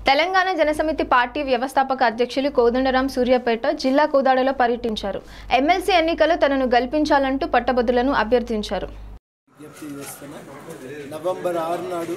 Telangana Janasamithi party వ్యవస్థాపక అధ్యక్షులు కోదండరాం సూర్యాపేట జిల్లా కోదాడలో పర్యటించారు ఎమ్మెల్సీ ఎన్నికలు తనను గెలిపించాలంటూ పట్టభద్రులను అభ్యర్థించారు విజ్ఞప్తి చేస్తున్నా నవంబర్ ఆరు నాడు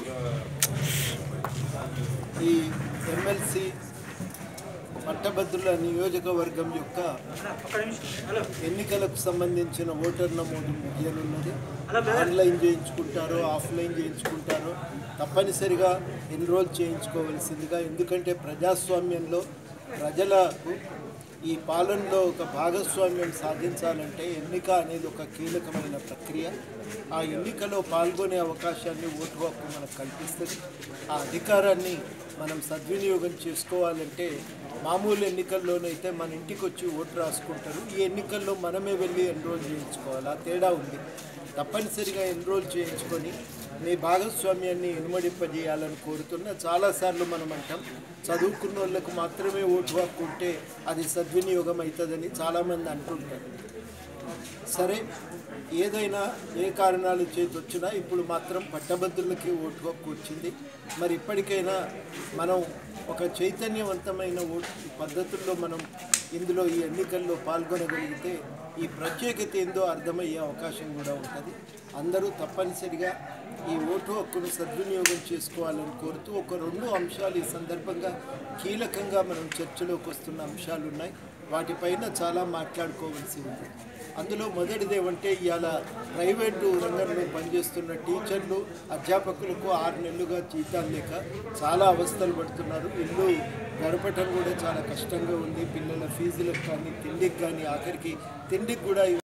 ఈ ఎమ్మెల్సీ పట్టభద్రుల నియోజకవర్గం యొక్క ఎన్నికలకు సంబంధించిన ఓటర్ నమోదు ముగియనున్నది ఆన్లైన్ చేయించుకుంటారో ఆఫ్లైన్ చేయించుకుంటారో తప్పనిసరిగా ఎన్రోల్ చేయించుకోవాల్సిందిగా ఎందుకంటే ప్రజాస్వామ్యంలో ప్రజలకు ఈ పాలనలో ఒక భాగస్వామ్యం సాధించాలంటే ఎన్నిక అనేది ఒక కీలకమైన ప్రక్రియ ఆ ఎన్నికలో పాల్గొనే అవకాశాన్ని ఓటు హక్కు మనకు కల్పిస్తుంది ఆ అధికారాన్ని మనం సద్వినియోగం చేసుకోవాలంటే మామూలు ఎన్నికల్లోనైతే మన ఇంటికి వచ్చి ఓటు రాసుకుంటారు ఈ ఎన్నికల్లో మనమే వెళ్ళి ఎన్రోల్ చేయించుకోవాలి ఆ తేడా ఉంది తప్పనిసరిగా ఎన్రోల్ చేయించుకొని మీ భాగస్వామ్యాన్ని ఇనుమడింపజేయాలని కోరుతున్నా చాలాసార్లు మనం అంటాం చదువుకున్న వాళ్ళకు మాత్రమే ఓటు హక్కు ఉంటే అది సద్వినియోగం అవుతుందని చాలామంది అంటుంటారు సరే ఏదైనా ఏ కారణాలు చేతి వచ్చినా ఇప్పుడు మాత్రం పట్టభద్రులకి ఓటు హక్కు వచ్చింది మరి ఇప్పటికైనా మనం ఒక చైతన్యవంతమైన ఓటు పద్ధతుల్లో మనం ఇందులో ఈ ఎన్నికల్లో పాల్గొనగలిగితే ఈ ప్రత్యేకత ఏందో అర్థమయ్యే అవకాశం కూడా ఉంటుంది అందరూ తప్పనిసరిగా ఈ ఓటు హక్కును సద్వినియోగం చేసుకోవాలని కోరుతూ ఒక రెండు అంశాలు ఈ సందర్భంగా కీలకంగా మనం చర్చలోకి వస్తున్న అంశాలు ఉన్నాయి వాటిపైన చాలా మాట్లాడుకోవాల్సి ఉంది అందులో మొదటిది ఏమంటే ఇవాళ ప్రైవేటు రంగంలో పనిచేస్తున్న టీచర్లు అధ్యాపకులకు ఆరు నెలలుగా జీతాలు లేక చాలా అవస్థలు పడుతున్నారు ఇల్లు గడపటం కూడా చాలా కష్టంగా ఉంది పిల్లల ఫీజులకు కానీ తిండికి కానీ ఆఖరికి తిండికి కూడా